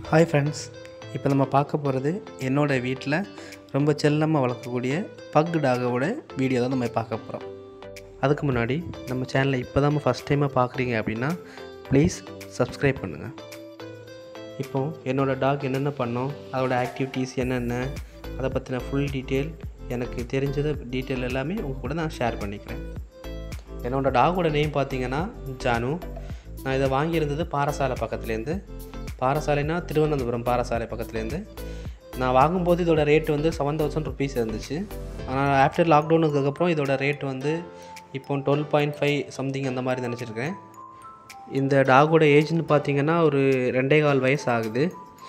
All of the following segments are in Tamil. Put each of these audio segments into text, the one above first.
ஹாய் ஃப்ரெண்ட்ஸ் இப்போ நம்ம பார்க்க போகிறது என்னோடய வீட்டில் ரொம்ப செல்லமாக வளர்க்கக்கூடிய பக் டாகோட வீடியோ தான் நம்ம பார்க்க போகிறோம் அதுக்கு முன்னாடி நம்ம சேனலை இப்போ தான் ஃபஸ்ட் டைமாக பார்க்குறீங்க அப்படின்னா ப்ளீஸ் சப்ஸ்கிரைப் பண்ணுங்கள் இப்போ என்னோடய டாக் என்னென்ன பண்ணோம் அதோட ஆக்டிவிட்டீஸ் என்னென்ன அதை பற்றின ஃபுல் டீட்டெயில் எனக்கு தெரிஞ்சது டீட்டெயில் எல்லாமே உங்கள் கூட நான் ஷேர் பண்ணிக்கிறேன் என்னோடய டாகோட நேம் பார்த்தீங்கன்னா ஜானு நான் இதை வாங்கியிருந்தது பாரசாலை பக்கத்துலேருந்து பாரசாலைனா திருவனந்தபுரம் பாரசாலை பக்கத்துலேருந்து நான் வாங்கும்போது இதோட ரேட் வந்து செவன் தௌசண்ட் ருபீஸ் இருந்துச்சு ஆனால் ஆஃப்டர் லாக்டவுனுக்கு அப்புறம் இதோட ரேட் வந்து இப்போ டுவெல் பாயிண்ட் ஃபைவ் சம்திங் அந்த மாதிரி நினச்சிருக்கேன் இந்த டாகோட ஏஜ்னு பார்த்தீங்கன்னா ஒரு ரெண்டே கால் வயசு ஆகுது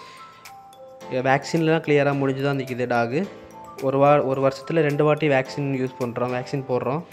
வேக்சின்லாம் கிளியராக முடிஞ்சு தான் நிற்கிது டாகு ஒரு வா ஒரு வருஷத்தில் ரெண்டு வாட்டி வேக்சின் யூஸ் பண்ணுறோம் வேக்சின் போடுறோம்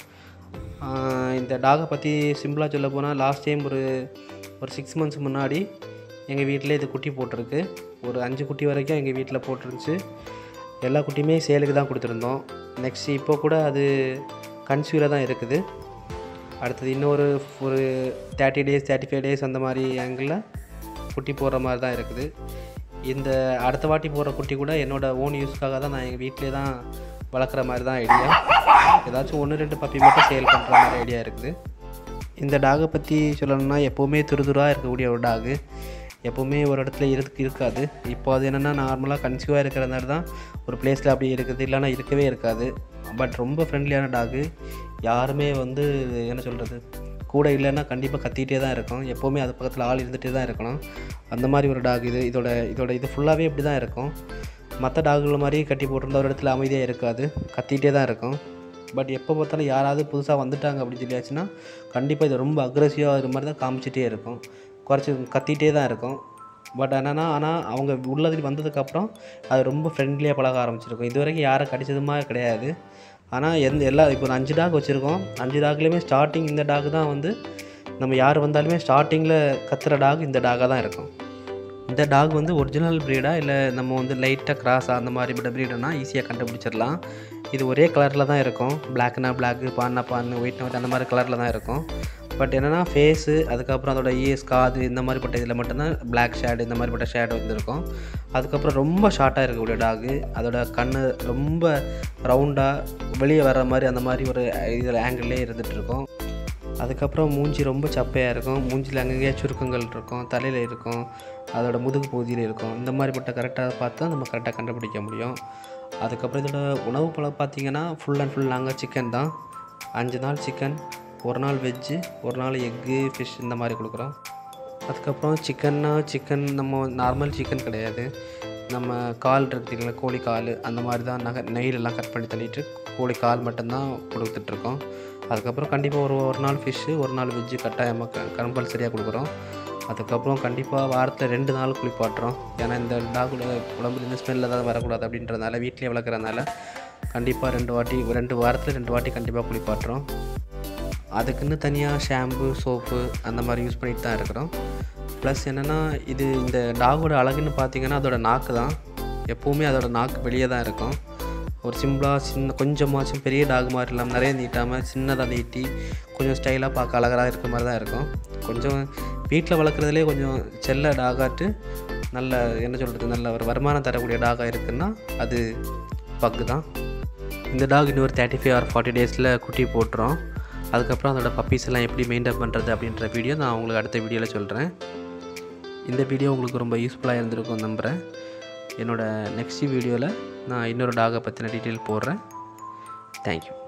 ஆஹ் இந்த டாகை பற்றி சிம்பிளாக சொல்ல போனால் லாஸ்ட் டைம் ஒரு ஒரு சிக்ஸ் மந்த்ஸ் முன்னாடி எங்கள் வீட்டில் இது குட்டி போட்டிருக்கு ஒரு அஞ்சு குட்டி வரைக்கும் எங்கள் வீட்டில் போட்டிருந்துச்சு எல்லா குட்டியுமே சேலுக்கு தான் கொடுத்துருந்தோம் நெக்ஸ்ட் இப்போ கூட அது கன்சியூவில் தான் இருக்குது அடுத்தது இன்னொரு ஒரு thirty days thirty five days அந்த மாதிரி ஆங்கிளில் குட்டி போடுற மாதிரி தான் இருக்குது இந்த அடுத்த வாட்டி போடுற குட்டி கூட என்னோடய ஓன் யூஸ்க்காக தான் நான் எங்கள் வீட்டிலே தான் வளர்க்குற மாதிரி தான் ஐடியா ஏதாச்சும் ஒன்று ரெண்டு பப்பி மட்டும் சேல் பண்ணுற மாதிரி ஐடியா இருக்குது இந்த டாகை பற்றி சொல்லணும்னா எப்போவுமே துருதுராக இருக்கக்கூடிய ஒரு டாகு எப்போவுமே ஒரு இடத்துல இருக்கு இருக்காது இப்போ அது என்னென்னா நார்மலாக கன்சியூவாக இருக்கிறதுனால தான் ஒரு பிளேஸில் அப்படி இருக்குது இல்லைன்னா இருக்கவே இருக்காது பட் ரொம்ப ஃப்ரெண்ட்லியான டாகு யாருமே வந்து என்ன சொல்கிறது கூட இல்லைன்னா கண்டிப்பாக கத்திக்கிட்டே தான் இருக்கும் எப்போவுமே அது பக்கத்தில் ஆள் இருந்துகிட்டே தான் இருக்கணும் அந்த மாதிரி ஒரு டாக் இது இதோட இதோட இது ஃபுல்லாகவே இப்படி தான் இருக்கும் மற்ற டாகுகள் மாதிரி கட்டி போட்டிருந்த ஒரு இடத்துல அமைதியாக இருக்காது கத்திக்கிட்டே தான் இருக்கும் பட் எப்போ பார்த்தாலும் யாராவது புதுசாக வந்துட்டாங்க அப்படின்னு சொல்லியாச்சுன்னா கண்டிப்பாக இது ரொம்ப அக்ரெசிவாக இது மாதிரி தான் காமிச்சிட்டே இருக்கும் குறைச்சி கத்திகிட்டே தான் இருக்கும் பட் என்னென்னா ஆனால் அவங்க உள்ளதில் வந்ததுக்கப்புறம் அது ரொம்ப ஃப்ரெண்ட்லியாக பழக ஆரம்பிச்சிருக்கும் இது வரைக்கும் யாரை கடிச்சதுமா கிடையாது ஆனால் எந்த எல்லா இப்போ ஒரு அஞ்சு டாக் வச்சுருக்கோம் அஞ்சு டாக்லேயுமே ஸ்டார்டிங் இந்த டாக் தான் வந்து நம்ம யார் வந்தாலுமே ஸ்டார்டிங்கில் கத்துற டாக் இந்த டாகாக தான் இருக்கும் இந்த டாக் வந்து ஒரிஜினல் ப்ரீடா இல்லை நம்ம வந்து லைட்டாக கிராஸ் அந்த மாதிரி விட ப்ரீடுனா ஈஸியாக கண்டுபிடிச்சிடலாம் இது ஒரே கலரில் தான் இருக்கும் பிளாக்னா பிளாக்கு பான்னா பான்னு ஒயிட்னா ஒயிட் அந்த மாதிரி கலரில் தான் இருக்கும் பட் என்னென்னா ஃபேஸு அதுக்கப்புறம் அதோட இயர்ஸ் காது இந்த மாதிரிப்பட்ட இதில் மட்டும்தான் பிளாக் ஷேடு இந்த மாதிரிப்பட்ட ஷேடு வந்துருக்கும் அதுக்கப்புறம் ரொம்ப ஷார்ட்டாக இருக்கக்கூடிய டாகு அதோட கண் ரொம்ப ரவுண்டாக வெளியே வர்ற மாதிரி அந்த மாதிரி ஒரு இதில் ஆங்கிள்லேயே இருந்துகிட்ருக்கும் அதுக்கப்புறம் மூஞ்சி ரொம்ப சப்பையாக இருக்கும் மூஞ்சியில் அங்கங்கேயே சுருக்கங்கள் இருக்கும் தலையில் இருக்கும் அதோட முதுகு பகுதியில் இருக்கும் இந்த மாதிரிப்பட்ட கரெக்டாக பார்த்து தான் நம்ம கரெக்டாக கண்டுபிடிக்க முடியும் அதுக்கப்புறம் இதோட உணவு பழம் பார்த்திங்கன்னா ஃபுல் அண்ட் ஃபுல் நாங்கள் சிக்கன் தான் அஞ்சு நாள் சிக்கன் ஒரு நாள் வெஜ்ஜு ஒரு நாள் எக்கு ஃபிஷ் இந்த மாதிரி கொடுக்குறோம் அதுக்கப்புறம் சிக்கன்னா சிக்கன் நம்ம நார்மல் சிக்கன் கிடையாது நம்ம கால் இருக்குதுங்களா கோழி கால் அந்த மாதிரி தான் நகை நெய்லெல்லாம் கட் பண்ணி தள்ளிட்டு கோழி கால் மட்டும்தான் கொடுத்துட்ருக்கோம் அதுக்கப்புறம் கண்டிப்பாக ஒரு ஒரு நாள் ஃபிஷ்ஷு ஒரு நாள் வெஜ்ஜு கட்டாயமாக கம்பல்சரியாக கொடுக்குறோம் அதுக்கப்புறம் கண்டிப்பாக வாரத்தில் ரெண்டு நாள் குளிப்பாட்டுறோம் ஏன்னா இந்த டாகோட உடம்புலேருந்து ஸ்மெல் ஏதாவது வரக்கூடாது அப்படின்றதுனால வீட்டிலே வளர்க்குறதுனால கண்டிப்பாக ரெண்டு வாட்டி ரெண்டு வாரத்தில் ரெண்டு வாட்டி கண்டிப்பாக குளிப்பாட்டுறோம் அதுக்குன்னு தனியாக ஷாம்பு சோப்பு அந்த மாதிரி யூஸ் பண்ணிட்டு தான் இருக்கிறோம் ப்ளஸ் என்னென்னா இது இந்த டாகோட அழகுன்னு பார்த்தீங்கன்னா அதோட நாக்கு தான் எப்போவுமே அதோட நாக்கு வெளியே தான் இருக்கும் ஒரு சிம்பிளாக சின்ன கொஞ்சமாச்சும் பெரிய டாக் மாதிரி இல்லாமல் நிறைய நீட்டாமல் சின்னதாக நீட்டி கொஞ்சம் ஸ்டைலாக பார்க்க அழகாக இருக்க மாதிரி தான் இருக்கும் கொஞ்சம் வீட்டில் வளர்க்குறதுலே கொஞ்சம் செல்ல டாகாட்டு நல்ல என்ன சொல்கிறது நல்ல ஒரு வருமானம் தரக்கூடிய டாகாக இருக்குன்னா அது பக்கு தான் இந்த டாக் இன்னும் ஒரு தேர்ட்டி ஃபைவ் ஆர் ஃபார்ட்டி டேஸில் குட்டி போட்டுரும் அதுக்கப்புறம் அதோட பப்பீஸ் எல்லாம் எப்படி மெயின்டைன் பண்ணுறது அப்படின்ற வீடியோ நான் உங்களுக்கு அடுத்த வீடியோவில் சொல்கிறேன் இந்த வீடியோ உங்களுக்கு ரொம்ப யூஸ்ஃபுல்லாக இருந்திருக்கும் நம்புகிறேன் என்னோடய நெக்ஸ்ட் வீடியோவில் நான் இன்னொரு டாகை பற்றின டீட்டெயில் போடுறேன் தேங்க்யூ